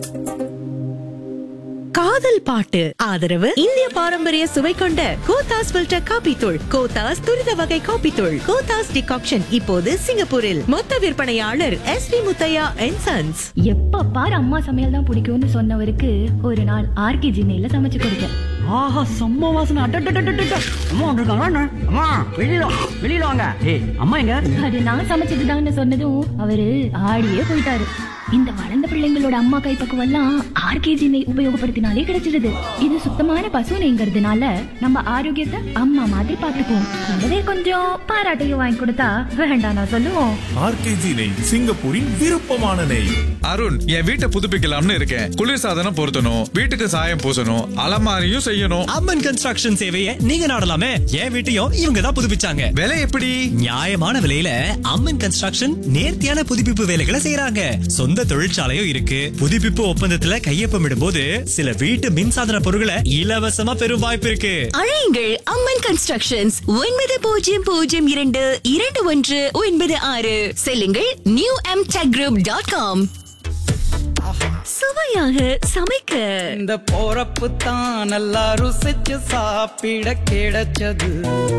காதல் பாட்டு ஆதரவு இந்திய பாரம்பரிய சுவை கொண்ட கோத்தாஸ் ஃபில்டர் காபி தூள் கோத்தாஸ் துரித வகை காபி தூள் கோத்தாஸ் டிகாக்ஷன் இப்போது சிங்கப்பூரில் மொத்த விற்பனையாளர் S P Muthiah and sons எப்ப பாரு அம்மா சமையல் தான் பிடிக்கும்னு சொன்னவருக்கு ஒரு நாள் ஆர்கே ஜின்னையில சமைச்சு கொடுத்தேன் ஆஹா செம்ம வாசனை அட்டட்டட்டட்டட்ட அம்மா வந்திருக்காங்களா என்ன? அம்மா வெளியில வா, வெளியில வாங்க ஏய் அம்மா எங்க அது நான் சமைச்சதுதான்னு சொன்னதும் அவரு ஆடியே போயிட்டாரு இந்த வளர்ந்த பிள்ளைங்களோட அம்மா கைப்பக்குவம் எல்லாம் ஆர்கேஜி நெய் உபயோகப்படுத்தினாலே கிடைச்சிடுது இது சுத்தமான பசு நெய்ங்கிறதுனால நம்ம ஆரோக்கியத்தை அம்மா மாதிரி பாத்துக்குவோம் கூடவே கொஞ்சம் பாராட்டையும் வாங்கி கொடுத்தா வேண்டாம் நான் சொல்லுவோம் ஆர்கேஜி நெய் சிங்கப்பூரின் விருப்பமான நெய் அருண் என் வீட்டை புதுப்பிக்கலாம்னு இருக்கேன் குளிர்சாதனம் பொருத்தணும் வீட்டுக்கு சாயம் பூசணும் அலமாரியும் செய்யணும் அம்மன் கன்ஸ்ட்ரக்ஷன் சேவையை நீங்க நாடலாமே என் வீட்டையும் இவங்க தான் புதுப்பிச்சாங்க விலை எப்படி நியாயமான விலையில அம்மன் கன்ஸ்ட்ரக்ஷன் நேர்த்தியான புதுப்பிப்பு வேலைகளை செய்யறாங்க சொந்த தொழிற்சாலையும் இருக்கு புதுப்பிப்பு ஒப்பந்தத்துல கையொப்பமிடும் போது சில வீட்டு மின்சாதன பொருட்களை இலவசமா பெறும் வாய்ப்பு இருக்கு அழையுங்கள் அம்மன் கன்ஸ்ட்ரக்ஷன்ஸ் ஒன்பது பூஜ்ஜியம் பூஜ்ஜியம் இரண்டு இரண்டு ஒன்று ஒன்பது ஆறு செல்லுங்கள் new M tech group dot com சுவையாக சமைக்க இந்த போறப்பு தான் நல்லா ருசிச்சு சாப்பிட கிடைச்சது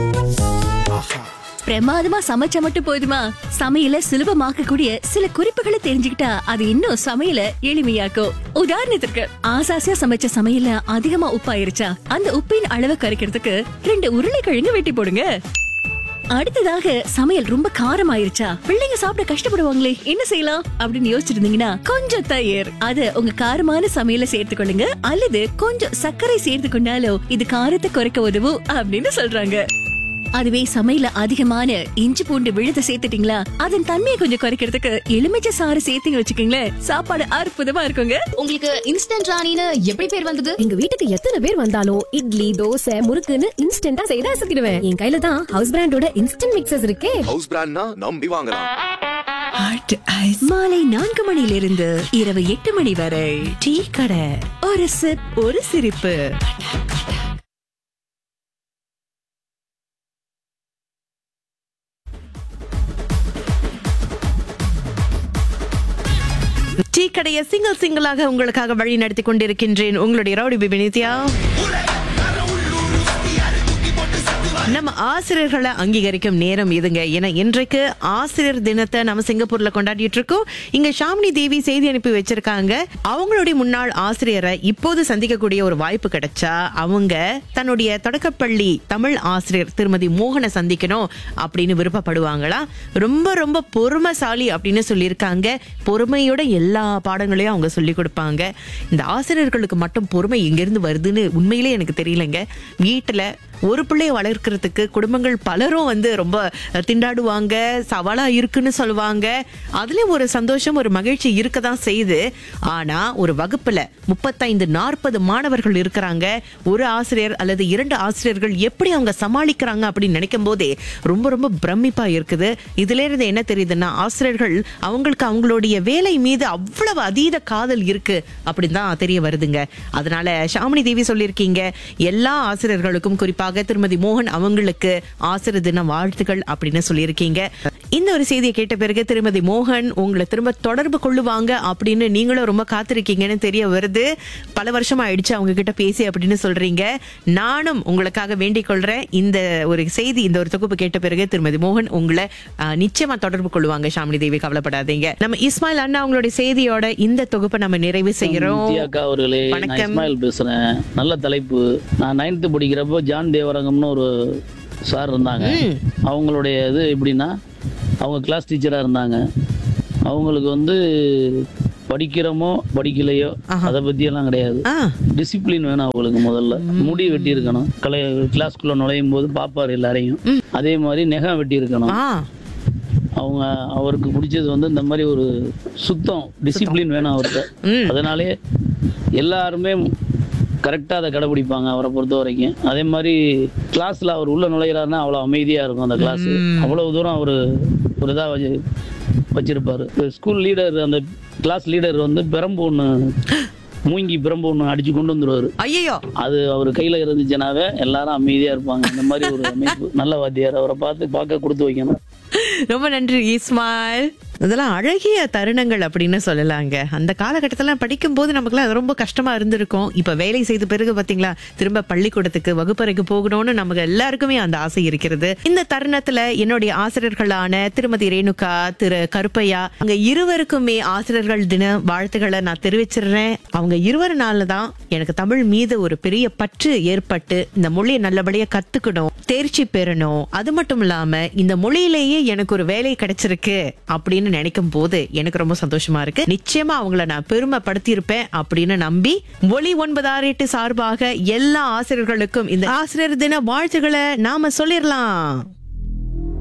பிரமாதமா சமைச்சா மட்டும் போதுமா சமையல சுலபமாக்க கூடிய சில குறிப்புகளை தெரிஞ்சுக்கிட்டா அது இன்னும் சமையல எளிமையாக்கும் உதாரணத்திற்கு ஆசாசியா சமைச்ச சமையல்ல அதிகமா உப்பாயிருச்சா அந்த உப்பின் அளவை குறைக்கிறதுக்கு ரெண்டு உருளைக்கிழங்கு வெட்டி போடுங்க அடுத்ததாக சமையல் ரொம்ப காரம் ஆயிருச்சா பிள்ளைங்க சாப்பிட கஷ்டப்படுவாங்களே என்ன செய்யலாம் அப்படின்னு யோசிச்சிருந்தீங்கன்னா கொஞ்சம் தயிர் அது உங்க காரமான சமையல சேர்த்துக்கொள்ளுங்க அல்லது கொஞ்சம் சர்க்கரை சேர்த்து கொண்டாலும் இது காரத்தை குறைக்க உதவும் அப்படின்னு சொல்றாங்க அதுவே சமையல அதிகமான இஞ்சி பூண்டு விழுத சேர்த்துட்டீங்களா அதன் தன்மையை கொஞ்சம் குறைக்கிறதுக்கு எலுமிச்சை சாறு சேர்த்து வச்சுக்கீங்களேன் சாப்பாடு அற்புதமா இருக்குங்க உங்களுக்கு இன்ஸ்டன்ட் ராணின்னு எப்படி பேர் வந்தது எங்க வீட்டுக்கு எத்தனை பேர் வந்தாலும் இட்லி தோசை முறுக்குன்னு இன்ஸ்டன்டா செய்து அசத்திடுவேன் என் கையில தான் ஹவுஸ் பிராண்டோட இன்ஸ்டன்ட் மிக்சர்ஸ் இருக்கே ஹவுஸ் பிராண்ட்னா நம்பி வாங்கலாம் மாலை நான்கு மணியிலிருந்து இரவு எட்டு மணி வரை டீ கடை ஒரு சிப் ஒரு சிரிப்பு டீ கடையை சிங்கிள் சிங்கிளாக உங்களுக்காக வழி நடத்தி கொண்டிருக்கின்றேன் உங்களுடைய ரவுடி பிபி நித்யா நம்ம ஆசிரியர்களை அங்கீகரிக்கும் நேரம் இதுங்க ஏன்னா இன்றைக்கு ஆசிரியர் தினத்தை நம்ம சிங்கப்பூர்ல கொண்டாடிட்டு இருக்கோம் இங்க ஷாமினி தேவி செய்தி அனுப்பி வச்சிருக்காங்க அவங்களுடைய முன்னாள் ஆசிரியரை இப்போது சந்திக்கக்கூடிய ஒரு வாய்ப்பு கிடைச்சா அவங்க தன்னுடைய தொடக்கப்பள்ளி தமிழ் ஆசிரியர் திருமதி மோகனை சந்திக்கணும் அப்படின்னு விருப்பப்படுவாங்களா ரொம்ப ரொம்ப பொறுமைசாலி அப்படின்னு சொல்லியிருக்காங்க பொறுமையோட எல்லா பாடங்களையும் அவங்க சொல்லி கொடுப்பாங்க இந்த ஆசிரியர்களுக்கு மட்டும் பொறுமை எங்கிருந்து வருதுன்னு உண்மையிலே எனக்கு தெரியலங்க வீட்டுல ஒரு பிள்ளைய வளர்க்கறதுக்கு குடும்பங்கள் பலரும் வந்து ரொம்ப திண்டாடுவாங்க சவாலா இருக்குன்னு சொல்லுவாங்க அதுலயும் ஒரு சந்தோஷம் ஒரு மகிழ்ச்சி இருக்க தான் செய்யுது ஆனா ஒரு வகுப்புல முப்பத்தைந்து நாற்பது மாணவர்கள் இருக்கிறாங்க ஒரு ஆசிரியர் அல்லது இரண்டு ஆசிரியர்கள் எப்படி அவங்க சமாளிக்கிறாங்க அப்படின்னு நினைக்கும் போதே ரொம்ப ரொம்ப பிரமிப்பா இருக்குது இதுல இருந்து என்ன தெரியுதுன்னா ஆசிரியர்கள் அவங்களுக்கு அவங்களுடைய வேலை மீது அவ்வளவு அதீத காதல் இருக்கு அப்படின்னு தான் தெரிய வருதுங்க அதனால ஷாமினி தேவி சொல்லியிருக்கீங்க எல்லா ஆசிரியர்களுக்கும் குறிப்பாக திருமதி மோகன் அவங்களுக்கு ஆசிரியர் தின வாழ்த்துக்கள் அப்படின்னு சொல்லியிருக்கீங்க இந்த ஒரு செய்தியை கேட்ட பிறகு திருமதி மோகன் உங்களை திரும்ப தொடர்பு கொள்ளுவாங்க அப்படின்னு நீங்களும் ரொம்ப காத்திருக்கீங்கன்னு தெரிய வருது பல வருஷம் ஆயிடுச்சு அவங்க கிட்ட பேசி அப்படின்னு சொல்றீங்க நானும் உங்களுக்காக வேண்டிக் கொள்றேன் இந்த ஒரு செய்தி இந்த ஒரு தொகுப்பு கேட்ட பிறகு திருமதி மோகன் உங்களை ஆஹ், நிச்சயமா தொடர்பு கொள்ளுவாங்க ஷாமினி தேவி கவலைப்படாதீங்க நம்ம இஸ்மாயில் அண்ணா அவங்களுடைய செய்தியோட இந்த தொகுப்பை நம்ம நிறைவு செய்யறோம் அக்கா அவர்களே நான் வணக்கம். இஸ்மாயில் பேசுறேன் நல்ல தலைப்பு நான் நைன்த்து படிக்கிறப்போ ஜான் தேவரங்கம்னு ஒரு சார் இருந்தாங்க அவங்களுடைய இது எப்படின்னா அவங்க கிளாஸ் டீச்சராக இருந்தாங்க அவங்களுக்கு வந்து படிக்கிறோமோ படிக்கலையோ அதை பத்தியெல்லாம் கிடையாது ஆ டிசிப்ளின் வேணும் அவங்களுக்கு முதல்ல முடி வெட்டி இருக்கணும் கலை கிளாஸ்க்குள்ள நுழையும் போது பாப்பார் எல்லாரையும் அதே மாதிரி நெகம் வெட்டி இருக்கணும் ஆ அவங்க அவருக்கு பிடிச்சது வந்து இந்த மாதிரி ஒரு சுத்தம் டிசிப்ளின் வேணும் அவர்கிட்ட ம். அதனாலே எல்லாருமே கரெக்டாக அதை கடைபிடிப்பாங்க அவரை பொறுத்த வரைக்கும் அதே மாதிரி கிளாஸ்ல அவர் உள்ள நுழையிறாருன்னா அவ்வளோ அமைதியா இருக்கும் அந்த கிளாஸ் அவ்வளவு தூரம் அவர் ஒரு இதாக வச்சு வச்சிருப்பாரு ஸ்கூல் லீடர் அந்த கிளாஸ் லீடர் வந்து பெரம்பு ஒன்று மூங்கி பிரம்பு ஒன்று அடிச்சு கொண்டு வந்துருவாரு ஐயோ அது அவர் கையில இருந்துச்சுனாவே எல்லாரும் அமைதியா இருப்பாங்க இந்த மாதிரி ஒரு அமைப்பு நல்ல வாத்தியார் அவரை பார்த்து பார்க்க கொடுத்து வைக்கணும் ரொம்ப நன்றி இஸ்மாயில் அதெல்லாம் அழகிய தருணங்கள் அப்படின்னு சொல்லலாங்க அந்த காலகட்டத்தில் படிக்கும்போது நமக்குலாம் அது ரொம்ப கஷ்டமா இருந்திருக்கும் இப்ப வேலை செய்த பிறகு பாத்தீங்களா திரும்ப பள்ளிக்கூடத்துக்கு வகுப்பறைக்கு போகணும்னு நமக்கு எல்லாருக்குமே அந்த ஆசை இருக்கிறது இந்த தருணத்துல என்னுடைய ஆசிரியர்களான திருமதி ரேணுகா திரு கருப்பையா அங்க இருவருக்குமே ஆசிரியர்கள் தின வாழ்த்துக்களை நான் தெரிவிச்சிடுறேன் அவங்க இருவருனால தான் எனக்கு தமிழ் மீது ஒரு பெரிய பற்று ஏற்பட்டு இந்த மொழியை நல்லபடியா கத்துக்கணும் தேர்ச்சி பெறணும் அது மட்டும் இல்லாம இந்த மொழியிலேயே எனக்கு ஒரு வேலை கிடைச்சிருக்கு அப்படின்னு நினைக்கும் போது எனக்கு ரொம்ப சந்தோஷமா இருக்கு நிச்சயமா அவங்கள நான் பெருமைப்படுத்தி இருப்பேன் அப்படின்னு நம்பி ஒளி ஒன்பதாறு எட்டு சார்பாக எல்லா ஆசிரியர்களுக்கும் இந்த ஆசிரியர் தின வாழ்த்துக்களை நாம சொல்லிடலாம்